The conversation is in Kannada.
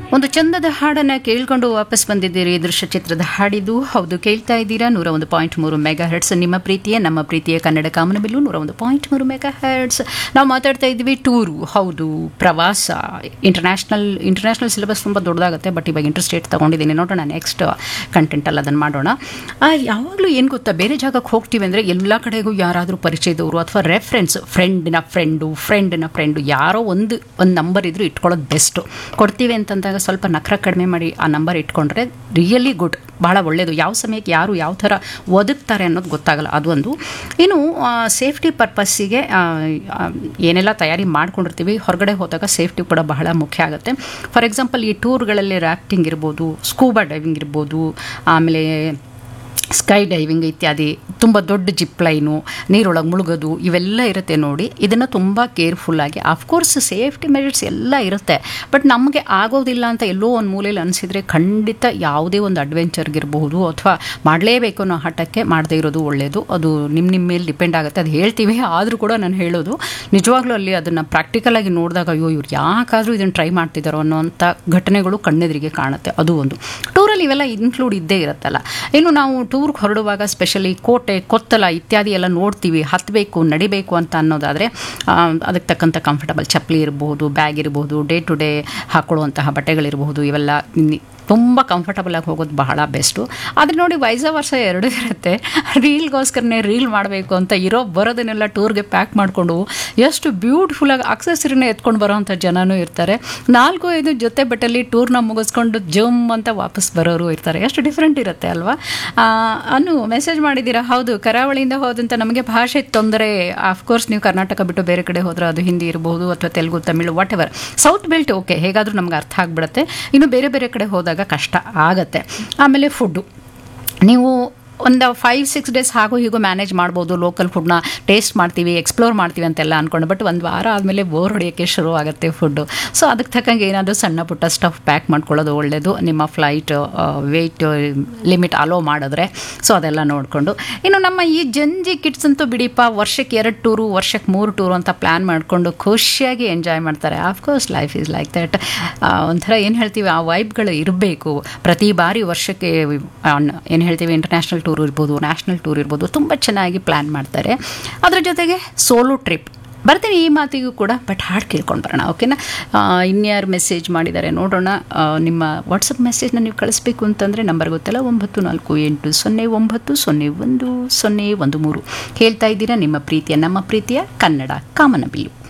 ಒಂದು ಚಂದದ ಹಾಡನ್ನ ಕೇಳ್ಕೊಂಡು ವಾಪಸ್ ಬಂದಿದ್ದೀರಿ ದೃಶ್ಯ ಚಿತ್ರದ ಹಾಡಿದು ಹೌದು ಕೇಳ್ತಾ ಇದ್ದೀರಾ ನೂರ ಒಂದು ಪಾಯಿಂಟ್ ಮೂರು ಮೆಗಾ ಹೆಡ್ಸ್ ನಿಮ್ಮ ಪ್ರೀತಿಯ ನಮ್ಮ ಪ್ರೀತಿಯ ಕನ್ನಡ ಕಾಮನಬಿಲ್ಲು ನೂರ ಒಂದು ಪಾಯಿಂಟ್ ಮೂರು ಮೆಗಾ ಹೆಡ್ಸ್ ನಾವು ಮಾತಾಡ್ತಾ ಇದ್ವಿ ಟೂರು ಹೌದು ಪ್ರವಾಸ ಇಂಟರ್ನ್ಯಾಷನಲ್ ಇಂಟರ್ನ್ಯಾಷನಲ್ ಸಿಲೆಬಸ್ ತುಂಬ ದೊಡ್ಡದಾಗುತ್ತೆ ಬಟ್ ಇವಾಗ ಇಂಟರ್ ಸ್ಟೇಟ್ ತೊಗೊಂಡಿದ್ದೀನಿ ನೋಡೋಣ ನೆಕ್ಸ್ಟ್ ಕಂಟೆಂಟಲ್ಲಿ ಅದನ್ನು ಮಾಡೋಣ ಆ, ಯಾವಾಗಲೂ ಏನು ಗೊತ್ತಾ ಬೇರೆ ಜಾಗಕ್ಕೆ ಹೋಗ್ತೀವಿ ಅಂದರೆ ಎಲ್ಲ ಕಡೆಗೂ ಯಾರಾದರೂ ಪರಿಚಯದವರು ಅಥವಾ ರೆಫರೆನ್ಸ್ ಫ್ರೆಂಡಿನ ಫ್ರೆಂಡು ಫ್ರೆಂಡಿನ ಫ್ರೆಂಡು ಯಾರೋ ಒಂದು ಒಂದು ನಂಬರ್ ಇದ್ರೂ ಇಟ್ಕೊಳ್ಳೋದು ಬೆಸ್ಟು ಕೊಡ್ತೀವಿ ಅಂತಂದಾಗ ಸ್ವಲ್ಪ ನಖರ ಕಡಿಮೆ ಮಾಡಿ ಆ ನಂಬರ್ ಇಟ್ಕೊಂಡ್ರೆ ರಿಯಲಿ ಗುಡ್ ಭಾಳ ಒಳ್ಳೆಯದು ಯಾವ ಸಮಯಕ್ಕೆ ಯಾರು ಯಾವ ಥರ ಒದಗ್ತಾರೆ ಅನ್ನೋದು ಗೊತ್ತಾಗಲ್ಲ ಅದೊಂದು ಇನ್ನು ಸೇಫ್ಟಿ ಪರ್ಪಸ್ಸಿಗೆ ಏನೆಲ್ಲ ತಯಾರಿ ಮಾಡ್ಕೊಂಡಿರ್ತೀವಿ ಹೊರಗಡೆ ಹೋದಾಗ ಸೇಫ್ಟಿ ಕೂಡ ಬಹಳ ಮುಖ್ಯ ಆಗುತ್ತೆ ಫಾರ್ ಎಕ್ಸಾಂಪಲ್ ಈ ಟೂರ್ಗಳಲ್ಲಿ ರ್ಯಾಫ್ಟಿಂಗ್ ಇರ್ಬೋದು ಸ್ಕೂಬಾ ಡೈವಿಂಗ್ ಇರ್ಬೋದು ಆಮೇಲೆ ಸ್ಕೈ ಡೈವಿಂಗ್ ಇತ್ಯಾದಿ ತುಂಬ ದೊಡ್ಡ ಜಿಪ್ ಲೈನು ನೀರೊಳಗೆ ಮುಳುಗೋದು ಇವೆಲ್ಲ ಇರುತ್ತೆ ನೋಡಿ ಇದನ್ನು ತುಂಬ ಕೇರ್ಫುಲ್ಲಾಗಿ ಅಫ್ಕೋರ್ಸ್ ಸೇಫ್ಟಿ ಮೆಜರ್ಸ್ ಎಲ್ಲ ಇರುತ್ತೆ ಬಟ್ ನಮಗೆ ಆಗೋದಿಲ್ಲ ಅಂತ ಎಲ್ಲೋ ಒಂದು ಮೂಲೆಯಲ್ಲಿ ಅನಿಸಿದರೆ ಖಂಡಿತ ಯಾವುದೇ ಒಂದು ಅಡ್ವೆಂಚರ್ಗಿರಬಹುದು ಅಥವಾ ಮಾಡಲೇಬೇಕು ಅನ್ನೋ ಹಠಕ್ಕೆ ಮಾಡದೇ ಇರೋದು ಒಳ್ಳೆಯದು ಅದು ನಿಮ್ಮ ನಿಮ್ಮ ಮೇಲೆ ಡಿಪೆಂಡ್ ಆಗುತ್ತೆ ಅದು ಹೇಳ್ತೀವಿ ಆದರೂ ಕೂಡ ನಾನು ಹೇಳೋದು ನಿಜವಾಗ್ಲೂ ಅಲ್ಲಿ ಅದನ್ನು ಪ್ರಾಕ್ಟಿಕಲಾಗಿ ನೋಡಿದಾಗ ಅಯ್ಯೋ ಇವ್ರು ಯಾಕಾದರೂ ಇದನ್ನು ಟ್ರೈ ಮಾಡ್ತಿದ್ದಾರೋ ಅನ್ನೋಂಥ ಘಟನೆಗಳು ಕಣ್ಣೆದುರಿಗೆ ಕಾಣುತ್ತೆ ಅದು ಒಂದು ಟೂರಲ್ಲಿ ಇವೆಲ್ಲ ಇನ್ಕ್ಲೂಡ್ ಇದ್ದೇ ಇರುತ್ತಲ್ಲ ಇನ್ನು ನಾವು ಟೂರ್ಗೆ ಹೊರಡುವಾಗ ಸ್ಪೆಷಲಿ ಕೋಟೆ ಕೊತ್ತಲ ಇತ್ಯಾದಿ ಎಲ್ಲ ನೋಡ್ತೀವಿ ಹತ್ತಬೇಕು ನಡಿಬೇಕು ಅಂತ ಅನ್ನೋದಾದರೆ ಅದಕ್ಕೆ ತಕ್ಕಂಥ ಕಂಫರ್ಟಬಲ್ ಚಪ್ಪಲಿ ಇರಬಹುದು ಬ್ಯಾಗ್ ಇರಬಹುದು ಡೇ ಟು ಡೇ ಹಾಕೊಳ್ಳುವಂತಹ ಬಟ್ಟೆಗಳಿರಬಹುದು ಇವೆಲ್ಲ ನಿ- ತುಂಬ ಕಂಫರ್ಟಬಲ್ ಆಗಿ ಹೋಗೋದು ಬಹಳ ಬೆಸ್ಟು ಆದರೆ ನೋಡಿ ವಯಸ್ಸ ವರ್ಷ ಎರಡೂ ಇರುತ್ತೆ ರೀಲ್ಗೋಸ್ಕರನೇ ರೀಲ್ ಮಾಡಬೇಕು ಅಂತ ಇರೋ ಬರೋದನ್ನೆಲ್ಲ ಟೂರ್ಗೆ ಪ್ಯಾಕ್ ಮಾಡಿಕೊಂಡು ಎಷ್ಟು ಬ್ಯೂಟಿಫುಲ್ಲಾಗಿ ಅಕ್ಸೆಸರಿನ ಎತ್ಕೊಂಡು ಬರೋವಂಥ ಜನನೂ ಇರ್ತಾರೆ ನಾಲ್ಕು ಐದು ಜೊತೆ ಬಟ್ಟೆಲಿ ಟೂರ್ನ ಮುಗಿಸ್ಕೊಂಡು ಜಮ್ ಅಂತ ವಾಪಸ್ ಬರೋರು ಇರ್ತಾರೆ ಎಷ್ಟು ಡಿಫ್ರೆಂಟ್ ಇರುತ್ತೆ ಅಲ್ವಾ ಆ, ಅನು ಮೆಸೇಜ್ ಮಾಡಿದ್ದೀರಾ ಹೌದು ಕರಾವಳಿಯಿಂದ ಹೋದಂಥ ನಮಗೆ ಭಾಷೆ ತೊಂದರೆ ಆಫ್ಕೋರ್ಸ್ ನೀವು ಕರ್ನಾಟಕ ಬಿಟ್ಟು ಬೇರೆ ಕಡೆ ಹೋದ್ರೆ ಅದು ಹಿಂದಿ ಇರಬಹುದು ಅಥವಾ Telugu Tamil whatever south belt okay ಹೇಗಾದರೂ ನಮ್ಗೆ ಅರ್ಥ ಆಗಿಬಿಡುತ್ತೆ ಇನ್ನು ಬೇರೆ ಬೇರೆ ಕಡೆ ಹೋದಾಗ ಕಷ್ಟ ಆಗತ್ತೆ ಆಮೇಲೆ ಫುಡ್ಡು ನೀವು ಒಂದು ಫೈವ್ ಸಿಕ್ಸ್ ಡೇಸ್ ಹಾಗೂ ಹೀಗೂ ಮ್ಯಾನೇಜ್ ಮಾಡ್ಬೋದು ಲೋಕಲ್ ಫುಡ್ನ ಟೇಸ್ಟ್ ಮಾಡ್ತೀವಿ ಎಕ್ಸ್ಪ್ಲೋರ್ ಮಾಡ್ತೀವಿ ಅಂತೆಲ್ಲ ಅಂದ್ಕೊಂಡು ಬಟ್ ಒಂದು ವಾರ ಆದಮೇಲೆ ಬೋರ್ ಹೊಡೆಯೋಕ್ಕೆ ಶುರು ಆಗುತ್ತೆ ಫುಡ್ಡು ಸೊ ಅದಕ್ಕೆ ತಕ್ಕಂಗೆ ಏನಾದರೂ ಸಣ್ಣ ಪುಟ್ಟ ಸ್ಟಫ್ ಪ್ಯಾಕ್ ಮಾಡ್ಕೊಳ್ಳೋದು ಒಳ್ಳೆಯದು ನಿಮ್ಮ ಫ್ಲೈಟ್ ವೆಯ್ಟ್ ಲಿಮಿಟ್ ಅಲೋ ಮಾಡಿದ್ರೆ ಸೊ ಅದೆಲ್ಲ ನೋಡಿಕೊಂಡು ಇನ್ನು ನಮ್ಮ ಈ ಜಂಜಿ ಕಿಡ್ಸ್ ಅಂತೂ ಬಿಡಿಪ ವರ್ಷಕ್ಕೆ ಎರಡು ಟೂರು ವರ್ಷಕ್ಕೆ ಮೂರು ಟೂರು ಅಂತ ಪ್ಲ್ಯಾನ್ ಮಾಡಿಕೊಂಡು ಖುಷಿಯಾಗಿ ಎಂಜಾಯ್ ಮಾಡ್ತಾರೆ of course life is like that ಒಂಥರ ಏನು ಹೇಳ್ತೀವಿ ಆ ವೈಬ್ಗಳು ಇರಬೇಕು ಪ್ರತಿ ಬಾರಿ ವರ್ಷಕ್ಕೆ ಏನು ಹೇಳ್ತೀವಿ ಇಂಟರ್ನ್ಯಾಷನಲ್ ಟೂರ್ ಇರ್ಬೋದು ನ್ಯಾಷನಲ್ ಟೂರ್ ಇರ್ಬೋದು ತುಂಬ ಚೆನ್ನಾಗಿ ಪ್ಲ್ಯಾನ್ ಮಾಡ್ತಾರೆ ಅದ್ರ ಜೊತೆಗೆ ಸೋಲೋ ಟ್ರಿಪ್ ಬರ್ತೀನಿ ಈ ಮಾತಿಗೂ ಕೂಡ ಬಟ್ ಹಾಡು ಕೇಳ್ಕೊಂಡು ಬರೋಣ ಓಕೆನಾ ಆ, ಇನ್ಯಾರು ಮೆಸೇಜ್ ಮಾಡಿದ್ದಾರೆ ನೋಡೋಣ ಆ, ನಿಮ್ಮ ವಾಟ್ಸಪ್ ಮೆಸೇಜ್ನ ನೀವು ಕಳಿಸ್ಬೇಕು ಅಂತಂದರೆ ನಂಬರ್ ಗೊತ್ತಲ್ಲ ಒಂಬತ್ತು ನಾಲ್ಕು ಎಂಟು ಸೊನ್ನೆ ಒಂಬತ್ತು ಸೊನ್ನೆ ಒಂದು ಸೊನ್ನೆ ಒಂದು ಮೂರು ಹೇಳ್ತಾ ಇದ್ದೀರಾ ನಿಮ್ಮ ಪ್ರೀತಿಯ ನಮ್ಮ ಪ್ರೀತಿಯ ಕನ್ನಡ ಕಾಮನಬಿಲ್ಲು